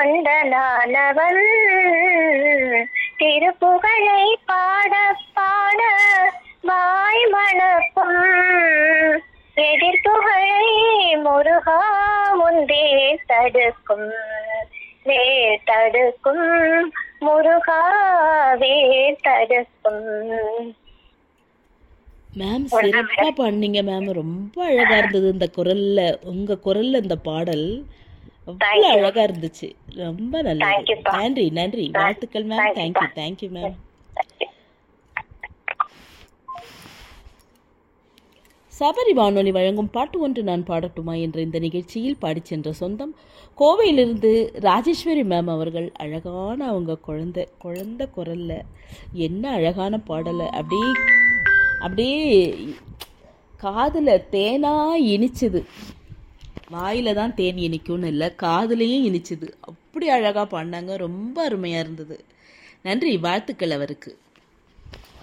கந்தனானவன் திருப்புகழை பாட பாட வாய் மணக்கும் எதிர்ப்புகளை முருகா முந்தே தடுக்கும் வேர் தடுக்கும் முருகா வேர் தடுக்கும் மேம் சிறப்பா பண்ணீங்க மேம் ரொம்ப அழகா இருந்தது இந்த குரல்ல உங்க குரல்ல இந்த பாடல் அவ்வளவு அழகா இருந்துச்சு ரொம்ப Thank நல்லது you, பா. நன்றி நன்றி வாழ்த்துக்கள் மேம் Thank you, தேங்க்யூ பா. தேங்க்யூ மேம் சபரி வானொலி வழங்கும் பாட்டு ஒன்று நான் பாடட்டுமா என்ற இந்த நிகழ்ச்சியில் பாடிச் சென்ற சொந்தம் கோவையிலிருந்து ராஜேஸ்வரி மேம் அவர்கள் அழகான அவங்க குழந்தை குழந்தை குரல்ல என்ன அழகான பாடலை அப்படியே அப்படியே காதில் தேனா இனிச்சுது வாயில தான் தேன் இனிக்கும்னு இல்லை காதுலேயும் இனிச்சுது அப்படி அழகாக பாடினாங்க ரொம்ப அருமையாக இருந்தது நன்றி வாழ்த்துக்கள் அவருக்கு